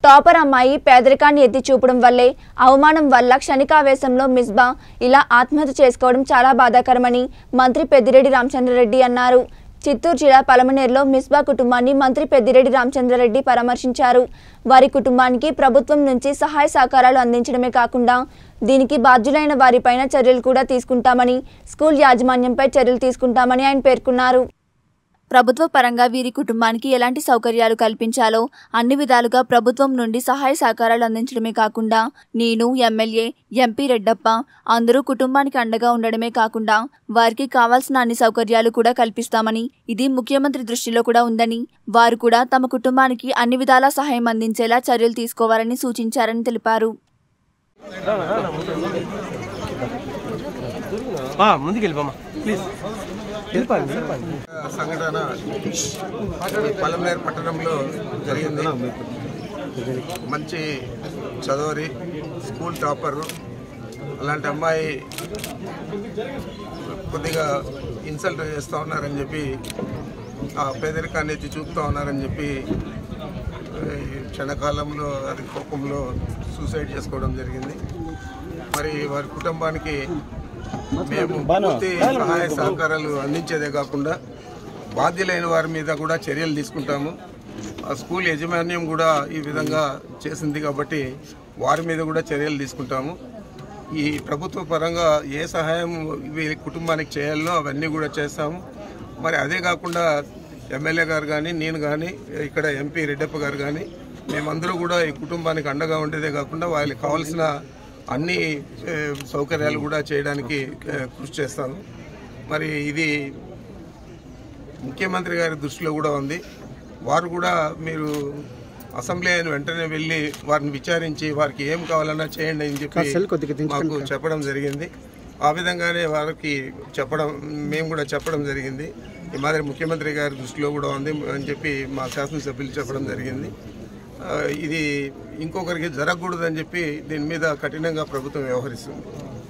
topper అమ్మాయి పేదరికాన్ని ఎత్తి చూపడం వల్లే అవమానం వల్ల క్షణికావేశంలో మిస్బా ఇలా ఆత్మహత్య చేసుకోవడం చాలా బాధాకరమని మంత్రి పెద్దిరెడ్డి రామచంద్రరెడ్డి అన్నారు చిత్తూరు జిల్లా పలమనేరులో మిస్బా కుటుంబాన్ని మంత్రి పెద్దిరెడ్డి రామచంద్రరెడ్డి పరామర్శించారు వారి కుటుంబానికి ప్రభుత్వం నుంచి సహాయ సహకారాలు అందించడమే కాకుండా దీనికి బాధ్యులైన వారిపైన చర్యలు కూడా తీసుకుంటామని స్కూల్ యాజమాన్యంపై చర్యలు తీసుకుంటామని ఆయన పేర్కొన్నారు ప్రభుత్వ పరంగా వీరి కుటుంబానికి ఎలాంటి సౌకర్యాలు కల్పించాలో అన్ని విధాలుగా ప్రభుత్వం నుండి సహాయ సహకారాలు అందించడమే కాకుండా నేను ఎమ్మెల్యే ఎంపీ రెడ్డప్ప అందరూ కుటుంబానికి అండగా ఉండడమే కాకుండా వారికి కావాల్సిన అన్ని సౌకర్యాలు కూడా కల్పిస్తామని ఇది ముఖ్యమంత్రి దృష్టిలో కూడా ఉందని వారు కూడా తమ కుటుంబానికి అన్ని విధాలా సహాయం అందించేలా చర్యలు తీసుకోవాలని సూచించారని తెలిపారు ఆ, ముందుకు వెళ్ళిపోమ్మా ప్లీజ్ వెళ్ళిపోండి వెళ్ళిపోండి సంఘటన ఈ పలంనేరు పట్టణంలో జరిగింది మంచి చదవరి స్కూల్ టాపర్ అలాంటి అమ్మాయి కొద్దిగా ఇన్సల్ట్ చేస్తూ ఉన్నారని చెప్పి ఆ పేదరికాన్ని ఎత్తి చూపుతూ ఉన్నారని చెప్పి ఈ క్షణకాలంలో అది కోపంలో సూసైడ్ చేసుకోవడం జరిగింది మరి వారి కుటుంబానికి మేము పూర్తి సహాయ సహకారాలు అందించేదే కాకుండా బాధ్యులైన వారి మీద కూడా చర్యలు తీసుకుంటాము ఆ స్కూల్ యాజమాన్యం కూడా ఈ విధంగా చేసింది కాబట్టి వారి మీద కూడా చర్యలు తీసుకుంటాము ఈ ప్రభుత్వ పరంగా ఏ సహాయం వీరి కుటుంబానికి చేయాలనో అవన్నీ కూడా చేస్తాము మరి అదే కాకుండా ఎమ్మెల్యే గారు కానీ నేను కానీ ఇక్కడ ఎంపీ రెడ్డప్ప గారు కానీ మేమందరూ కూడా ఈ కుటుంబానికి అండగా ఉండేదే కాకుండా వాళ్ళకి కావాల్సిన అన్ని ఏ, సౌకర్యాలు కూడా చేయడానికి ఏ, కృషి చేస్తాను మరి ఇది ముఖ్యమంత్రి గారి దృష్టిలో కూడా ఉంది వారు కూడా మీరు అసెంబ్లీ అయిన వెంటనే వెళ్ళి వారిని విచారించి వారికి ఏం కావాలన్నా చేయండి అని చెప్పి మాకు చెప్పడం జరిగింది ఆ విధంగానే వారికి చెప్పడం మేము కూడా చెప్పడం జరిగింది ఈ మాదిరి ముఖ్యమంత్రి గారి దృష్టిలో కూడా ఉంది అని చెప్పి మా శాసనసభ్యులు చెప్పడం జరిగింది ఆ, ఇది ఇంకొకరికి జరగకూడదని చెప్పి దీని మీద కఠినంగా ప్రభుత్వం వ్యవహరిస్తుంది